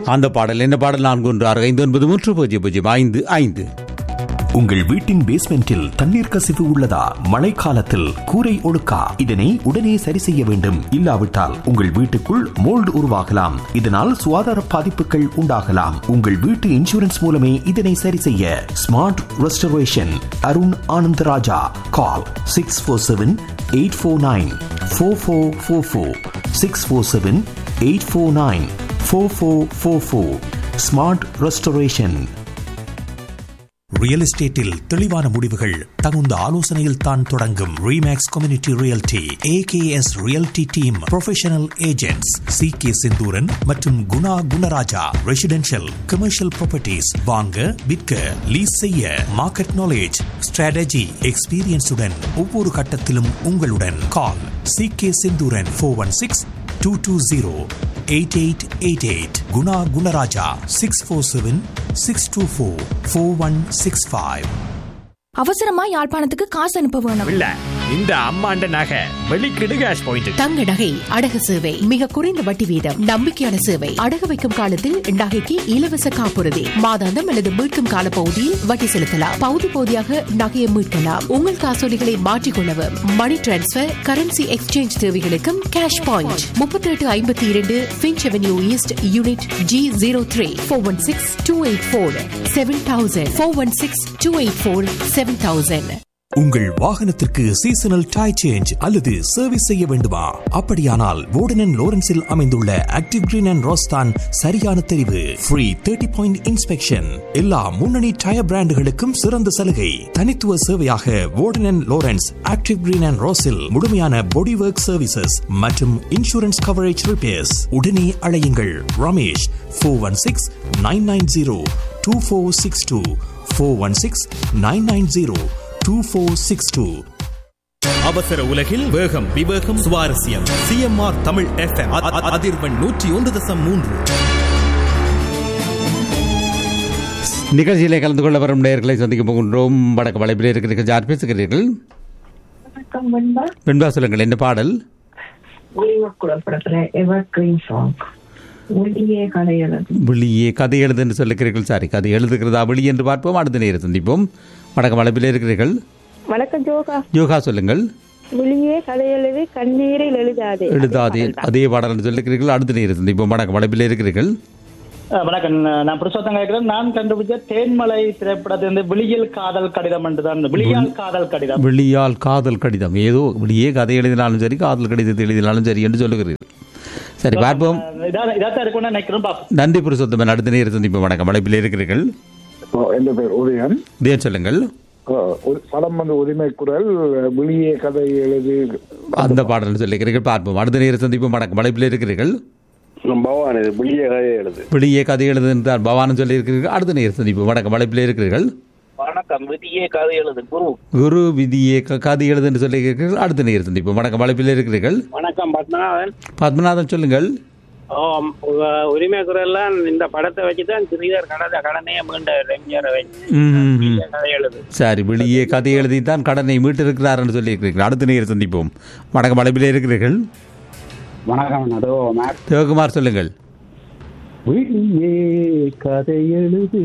அந்த பாடல் என்ன பாடல் நான்கு ஒன்று ஆறு ஐந்து ஒன்பது மூன்று பூஜ்ஜியம் பூஜ்ஜியம் ஐந்து ஐந்து உங்கள் வீட்டின் பேஸ்மெண்டில் தண்ணீர் கசிவு உள்ளதா மழைக்காலத்தில் கூரை ஒழுக்கா இதனை உடனே சரி செய்ய வேண்டும் இல்லாவிட்டால் உங்கள் வீட்டுக்குள் மோல்டு உருவாகலாம் இதனால் சுகாதார பாதிப்புகள் உண்டாகலாம் உங்கள் வீட்டு இன்சூரன்ஸ் மூலமே இதனை சரி செய்ய smart restoration Arun Anandaraja call six four seven eight four nine four four four four six four seven eight four nine four four four four smart restoration real எஸ்டேட்டில் தெளிவான முடிவுகள் தகுந்த ஆலோசனையில் தான் தொடங்கும் Remax community realty AKS realty team professional agents C K Senthuran மற்றும் Guna Gunaraja residential commercial properties வாங்க விற்க லீஸ் செய்ய மார்க்கெட் நாலேஜ் ஸ்ட்ராட்டஜி எக்ஸ்பீரியன்ஸுடன் ஒவ்வொரு கட்டத்திலும் உங்களுடன் call C K Senthuran four one six two two zero eight eight eight eight Guna Gunaraja six four seven six two four four one six five அவசரமா யாழ்ப்பாணத்துக்கு காசு அனுப்ப வேணும் இல்ல இந்த அம்மாண்ட நகை வெளிக்கிடு கேஷ் பாயிண்ட் தங்க நகை அடகு சேவை மிக குறைந்த வட்டி வீதம் நம்பிக்கையான சேவை அடகு வைக்கும் காலத்தில் நகைக்கு இலவச காப்புறுதி மாதாந்தம் அல்லது மீட்கும் கால பகுதியில் வட்டி செலுத்தலாம் பகுதி பகுதியாக நகையை மீட்கலாம் உங்கள் காசோலிகளை மாற்றிக்கொள்ளவும் மணி டிரான்ஸ்பர் கரன்சி எக்ஸ்சேஞ்ச் தேவைகளுக்கும் கேஷ் பாயிண்ட் முப்பத்தி எட்டு ஐம்பத்தி இரண்டு Finch avenue east unit G zero three four one six two eight four seven thousand four one six two eight four seven thousand உங்கள் வாகனத்திற்கு சீசனல் டயர் சேஞ்ச் அல்லது service செய்ய வேண்டுமா அப்படியானால் வோர்டன் லோரன்ஸில் அமைந்துள்ள ஆக்டிவ் கிரீன் அண்ட் ரோஸ்தான் சரியான தெரிவு ஃப்ரீ தேர்ட்டி பாயிண்ட் இன்ஸ்பெக்ஷன் எல்லா முன்னணி டயர் பிராண்டுகளுக்கும் சிறந்த சலுகை தனித்துவ சேவையாக Warden Lawrence active green and ரோஸில் முழுமையான பாடி ஒர்க் சர்வீசஸ் மற்றும் இன்சூரன்ஸ் கவரேஜ் ரிப்பேர்ஸ் உடனே அழையுங்கள் Ramesh four one six nine nine zero two four six two four one six nine nine zero two four six two அவசர உலகில் வேகம் விவேகம் சுவாரஸ்யம் CMR Tamil FM அதிர்வெண் நூற்றி ஒன்று தசம் மூன்று நிகழ்ச்சியிலே கலந்து கொள்ள வரும் நேர்களை சந்திக்க போகின்றோம் வடக்கு வளைப்பில் இருக்கிறீர்கள் யார் பேசுகிறீர்கள் வணக்கம் வெண்பா வெண்பா சொல்லுங்கள் என்ன பாடல் குளப்படத்துல எவர் கிரீன் சாங் ஒளியே கதை எழுது வெளியே கதை எழுது என்று சொல்லுகிறீர்கள் சாரி கதை எழுதுகிறதா வெளியே என்று பார்ப்போம் அடுத்த நேரம் சந்திப்போம் வடக்கு வளைப்பில் இருக்கிறீர்கள் வணக்கம் ஜோகா யோகா சொல்லுங்கள் வெளியே கதை எழுது கண்ணீரில் எழுதாதே எழுதாதே அதே பாடல் என்று சொல்லுகிறீர்கள் அடுத்த நேரம் சந்திப்போம் வடக்கு வளைப்பில் இருக்கிறீர்கள் அஹ் வணக்கம் நான் புருஷோத்தம் கேட்கிறேன் நான் கண்டுபிடிச்ச தேன்மலை திரைப்படத்திலிருந்து விழியில் காதல் கடிதம் என்றுதான் விழியால் காதல் கடிதம் வெளியால் காதல் கடிதம் ஏதோ வெளியே கதை எழுதினாலும் சரி காதல் கடிதத்தை எழுதினாலும் சரி என்று சொல்லுகிறீர்கள் சரி பார்ப்போம் இதான் இதான் இருக்கும்னு நினைக்கிறேன் பாப்போம் நன்றி புருஷோத்தமன் அடுத்த நேரம் சந்திப்போம் வணக்கம் வளைப்பில் இருக்கிறீர்கள் என் பேர் உதயன் இதே சொல்லுங்கள் ஒரு படம் வந்து உரிமை குரல் வெளியே கதை எழுது அந்த பாடல் சொல்லுகிறீர்கள் பார்ப்போம் அடுத்த நேரம் சந்திப்போம் வணக்கம் வளைப்பில் இருக்கிறீர்கள் பவான் இது வெளியே கதை எழுது வெளியே கதை எழுது என்றார் பவானம் சொல்லியிருக்கிறீர்கள் அடுத்த நேரம் சந்திப்போம் வணக்கம் வளைப்பில் இருக்கிறீர்கள் வணக்கம் விதியே கதை எழுது குரு குரு விதியே க- கதை எழுது என்று சொல்லியிருக்கிறீர்கள் அடுத்த நேரம் சந்திப்போம் வணக்கம் வளைப்பில் இருக்கிறீர்கள் வணக்கம் பத்மநாதன் பத்மநாதன் சொல்லுங்கள் ஆம், உ- உரிமை குரல்லாம் இந்த படத்தை வச்சுதான் சிறிதர் கடந்த கடனையே மீண்ட எம்ஜிஆர் வச்சு ம், ம். கதை எழுது சரி வெளியே கதை எழுதி தான் கடனை மீட்டிருக்கிறார் என்று சொல்லியிருக்கிறீர்கள் அடுத்த நேரம் சந்திப்போம் வணக்கம் வளைப்பில் இருக்கிறீர்கள் வணக்கம் அதோ மேக் சிவகுமார் சொல்லுங்கள் வெளியே கதை எழுது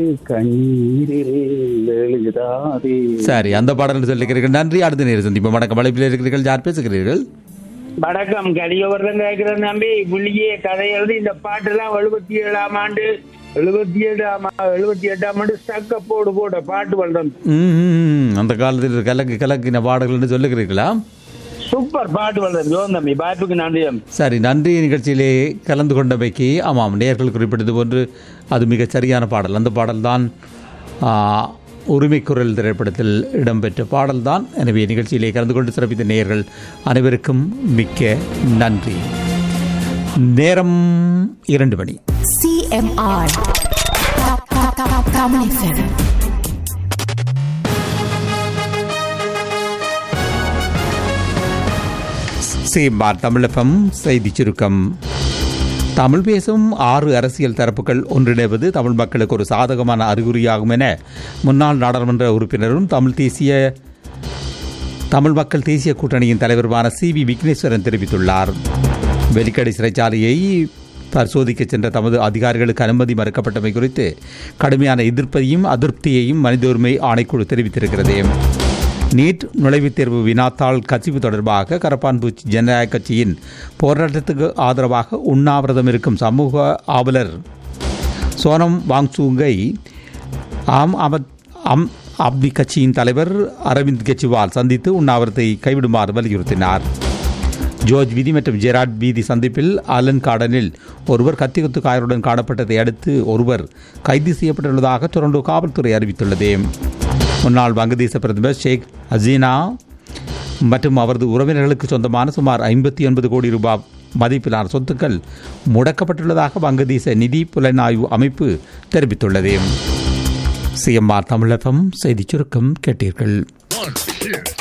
கண்ணீரில் எழுதாதே சரி அந்த பாடல் சொல்லிக்கிறீர்கள் நன்றி அடுத்த நேரம் சந்திப்போம் வணக்கம் வளைப்பில் இருக்கிறீர்கள் யார் பேசுகிறீர்கள் வணக்கம் கலியவர்தன் கேட்கிறேன் நம்பி விழியே கதை எழுதி இந்த பாட்டெல்லாம் எழுபத்தி ஏழாம் ஆண்டு எழுபத்தி ஏழாம் ஆ- எழுபத்தி எட்டாம் ஆண்டு ஸ்டக்க போடு போட பாட்டு வளர்ந்தோம் ம், ம், ம். அந்த காலத்தில் கலக்கு கலக்கின பாடல்கள்னு சொல்லுகிறீர்களா சூப்பர் பாட்டு வளர்ந்தோம் ஜோன் தம்பி வாய்ப்புக்கு நன்றியம் சரி நன்றி நிகழ்ச்சியிலே கலந்து கொண்டமைக்கு ஆமாம் நேர்கள் குறிப்பிட்டது போன்று அது மிகச் சரியான பாடல் அந்த பாடல்தான் ஆ, உரிமைக்குரல் திரைப்படத்தில் இடம்பெற்ற பாடல்தான் எனவே நிகழ்ச்சியிலே கலந்து கொண்டு சிறப்பித்த நேயர்கள் அனைவருக்கும் மிக்க நன்றி நேரம் இரண்டு மணி சிஎம்ஆர் தமிழ் FM. சேம்பார் தமிழகம் செய்தி சுருக்கம் தமிழ் பேசும் ஆறு அரசியல் தரப்புகள் ஒன்றிணைவது தமிழ் மக்களுக்கு ஒரு சாதகமான அறிகுறியாகும் என முன்னாள் நாடாளுமன்ற உறுப்பினரும் தமிழ் தேசிய தமிழ் மக்கள் தேசிய கூட்டணியின் தலைவருமான சி வி விக்னேஸ்வரன் தெரிவித்துள்ளார் வெலிக்கடை சிறைச்சாலையை பரிசோதிக்க சென்ற தமது அதிகாரிகளுக்கு அனுமதி மறுக்கப்பட்டமை குறித்து கடுமையான எதிர்ப்பையும் அதிருப்தியையும் மனித உரிமை ஆணைக்குழு தெரிவித்திருக்கிறது நீட் நுழைவுத் தேர்வு வினாத்தாள் கசிவு தொடர்பாக கரப்பான்பூச்சி ஜனநாயக கட்சியின் போராட்டத்துக்கு ஆதரவாக உண்ணாவிரதம் இருக்கும் சமூக ஆவலர் சோனம் வாங்சூங்கை ஆம் ஆமத் அம் ஆப்மி கட்சியின் தலைவர் அரவிந்த் கெஜ்ரிவால் சந்தித்து உண்ணாவிரத்தை கைவிடுமாறு வலியுறுத்தினார் ஜோர்ஜ் வீதி மற்றும் ஜெராட் வீதி சந்திப்பில் அலன் கார்டனில் ஒருவர் கத்திகுத்து காயருடன் காணப்பட்டதை அடுத்து ஒருவர் கைது செய்யப்பட்டுள்ளதாக டொரண்டோ காவல்துறை அறிவித்துள்ளது முன்னாள் வங்கதேச பிரதமர் ஷேக் ஹசீனா மற்றும் அவரது உறவினர்களுக்கு சொந்தமான சுமார் ஐம்பத்தி ஒன்பது கோடி ரூபாய் மதிப்பிலான சொத்துக்கள் முடக்கப்பட்டுள்ளதாக வங்கதேச நிதி புலனாய்வு அமைப்பு தெரிவித்துள்ளது சிஎம்ஆர் தமிழகம் செய்திச் சுருக்கம் கேட்டீர்கள்